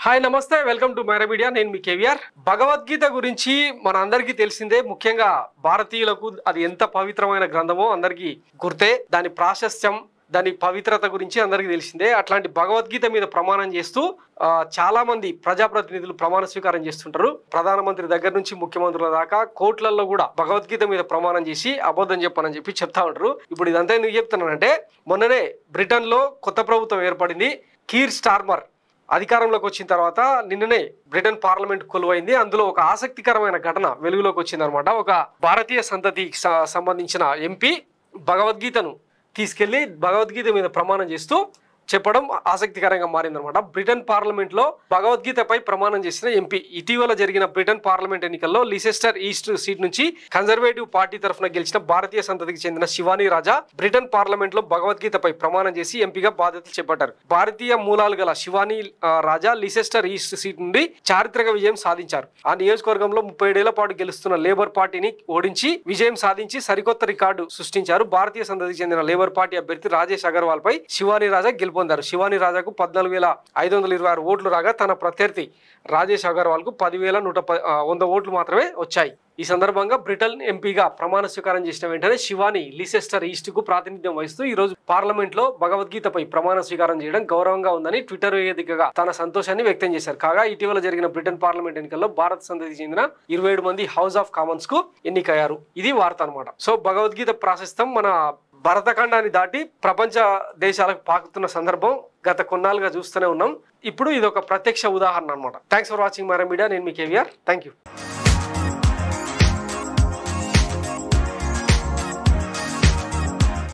hi నమస్తే welcome to Myra media నేను మీ కేవీఆర్ భగవద్గీత గురించి మన అందరికీ తెలిసిందే ముఖ్యంగా భారతీయులకు అది ఎంత పవిత్రమైన గ్రంథమో అందరికీ గుర్తే దాని ప్రాశస్త్యం దాని పవిత్రత గురించి అందరికీ తెలిసిందే అట్లాంటి భగవద్గీత మీద ప్రమాణం చేస్తూ ఆ, చాలా మంది ప్రజాప్రతినిధులు ప్రమాణ స్వీకారం చేస్తుంటారు ప్రధానమంత్రి దగ్గర నుంచి ముఖ్యమంత్రుల దాకా కోర్టులలో కూడా భగవద్గీత మీద ప్రమాణం చేసి అబద్ధం చెప్పనని చెప్పి చెప్తా ఉంటారు ఇప్పుడు ఇదంతా ఎందుకు చెప్తున్నానంటే మొన్ననే బ్రిటన్ లో కొత్త ప్రభుత్వం ఏర్పడింది కీర్ స్టార్మర్ అధికారంలోకి వచ్చిన తర్వాత నిన్ననే బ్రిటన్ పార్లమెంట్ కొలువైంది అందులో ఒక ఆసక్తికరమైన ఘటన వెలుగులోకి వచ్చిందనమాట ఒక భారతీయ సంతతికి స- సంబంధించిన ఎంపీ భగవద్గీతను తీసుకెళ్లి భగవద్గీత మీద ప్రమాణం చేస్తూ చెప్పడం ఆసక్తికరంగా మారిందనమాట బ్రిటన్ పార్లమెంట్ లో భగవద్గీతపై ప్రమాణం చేసిన ఎంపీ ఇటీవల జరిగిన బ్రిటన్ పార్లమెంట్ ఎన్నికల్లో లీసెస్టర్ ఈస్ట్ సీట్ నుంచి కన్జర్వేటివ్ పార్టీ తరఫున గెలిచిన భారతీయ సంతతికి చెందిన శివానీ రాజా బ్రిటన్ పార్లమెంట్ లో భగవద్గీతపై ప్రమాణం చేసి ఎంపీగా బాధ్యతలు చేపట్టారు భారతీయ మూలాలు గల శివానీ ఆ, రాజా లీసెస్టర్ ఈస్ట్ సీట్ నుండి చారిత్రక విజయం సాధించారు ఆ నియోజకవర్గంలో ముప్పై ఏడేళ్ల పాటు గెలుస్తున్న లేబర్ పార్టీని ఓడించి విజయం సాధించి సరికొత్త రికార్డు సృష్టించారు భారతీయ సంతతికి చెందిన లేబర్ పార్టీ అభ్యర్థి రాజేష్ అగర్వాల్ పై శివానీ రాజా గెలుపొందారు శివానీ రాజాకు పద్నాలుగు వేల ఐదు వందల ఇరవై ఆరు ఓట్లు రాగా తన ప్రత్యర్థి రాజేష్ అగర్వాల్ కు పదివేల నూట ప- ఆ, వంద ఓట్లు మాత్రమే వచ్చాయి ఈ సందర్భంగా బ్రిటన్ ఎంపీగా ప్రమాణ స్వీకారం చేసిన వెంటనే శివాని లీసెస్టర్ ఈస్ట్ కు ప్రాతినిధ్యం వహిస్తూ ఈ రోజు పార్లమెంట్ లో భగవద్గీతపై ప్రమాణ స్వీకారం చేయడం గౌరవంగా ఉందని ట్విట్టర్ వేదికగా తన సంతోషాన్ని వ్యక్తం చేశారు కాగా ఇటీవల జరిగిన బ్రిటన్ పార్లమెంట్ ఎన్నికల్లో భారత సంతతికి చెందిన ఇరవై ఏడు మంది హౌస్ ఆఫ్ కామన్స్ కు ఎన్నికయ్యారు ఇది వార్త అనమాట సో భగవద్గీత ప్రాశస్తం మన భరతఖండాన్ని దాటి ప్రపంచ దేశాలకు పాకుతున్న సందర్భం గత కొన్నాళ్ళుగా చూస్తూనే ఉన్నాం ఇప్పుడు ఇది ఒక ప్రత్యక్ష ఉదాహరణ అనమాట thanks for watching my media నేను మీ కేవీఆర్ థ్యాంక్ యూ